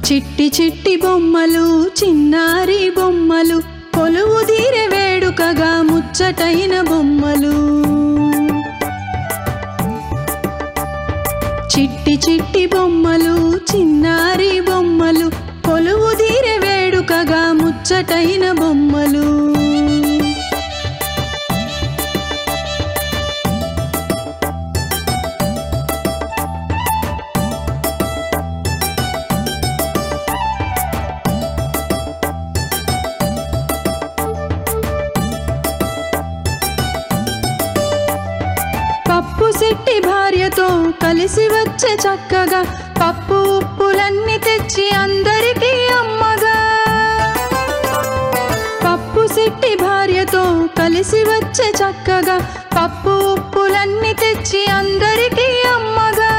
చిట్టి చిట్టి బొమ్మలు చిన్నారి బొమ్మలు కొలువు తీరే వేడుకగా ముచ్చటైన బొమ్మలు చిట్టి చిట్టి బొమ్మలు చిన్నారి బొమ్మలు కొలువు తీరే వేడుకగా ముచ్చటైన బొమ్మలు పప్పు శెట్టి భార్యతో కలిసి వచ్చే చక్కగా పప్పు ఉప్పులన్నీ తెచ్చి అందరికీ అమ్మగా పప్పు శెట్టి భార్యతో కలిసి వచ్చే చక్కగా పప్పు ఉప్పులన్నీ తెచ్చి అందరికీ అమ్మగా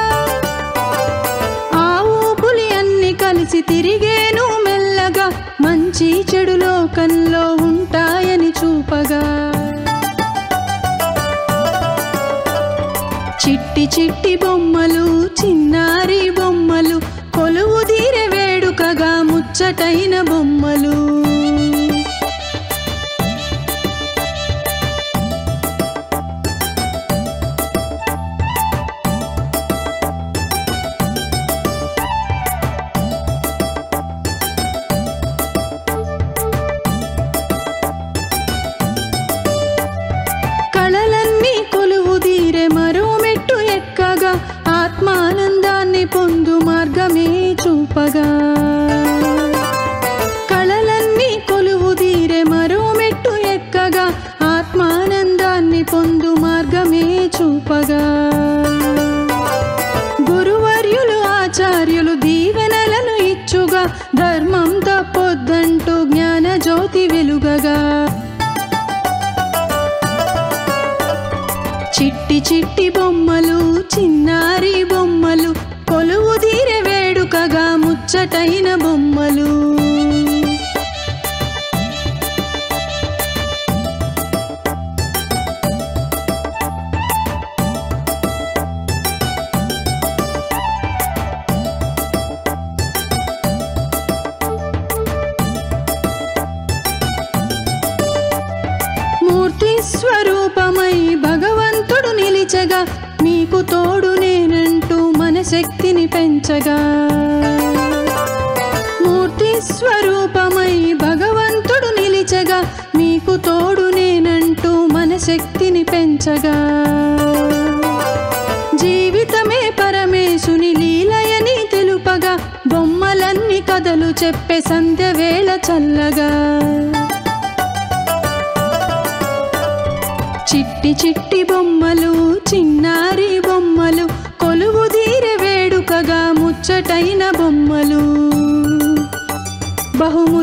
ఆవు పులి అన్ని కలిసి తిరిగేను మెల్లగా మంచి చెడు లోకంలో ఉంటాయని చూపగా చిట్టి చిట్టి బొమ్మలు చిన్నారి బొమ్మలు కొలువు తీరే వేడుకగా ముచ్చటైన బొమ్మలు కళలన్నీ కొలువు తీరే మరో మెట్టు ఎక్కగా ఆత్మానందాన్ని పొందు మార్గమే చూపగా కళలన్నీ కొలువు తీరే మరో మెట్టు ఎక్కగా ఆత్మానందాన్ని పొందు మార్గమే చూపగా గురువర్యులు ఆచార్యులు దీవెనలను ఇచ్చుగా ధర్మం తప్పొద్దంటూ జ్ఞాన జ్యోతి వెలుగగా చిట్టి చిట్టి బొమ్మలు చిన్నారి బొమ్మలు కొలువు తీరే వేడుకగా ముచ్చటైన బొమ్మలు మూర్తి స్వరూపమై భగవంతుడు నిలిచగా మీకు తోడు నేనంటూ మన శక్తిని పెంచగా మూర్తి స్వరూపమై భగవంతుడు నిలిచగా మీకు తోడు నేనంటూ మన శక్తిని పెంచగా జీవితమే పరమేశుని లీలయని తెలుపగా బొమ్మలన్నీ కథలు చెప్పే సంధ్య వేళ చల్లగా చిట్టి చిట్టి బొమ్మలు చిన్నారి బొమ్మలు కొలువు తీరే వేడుకగా ముచ్చటైన బొమ్మలు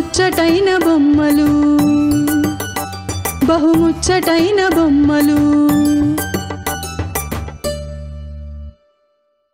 బహుముచ్చటైన బొమ్మలు బహుముచ్చటైన బొమ్మలు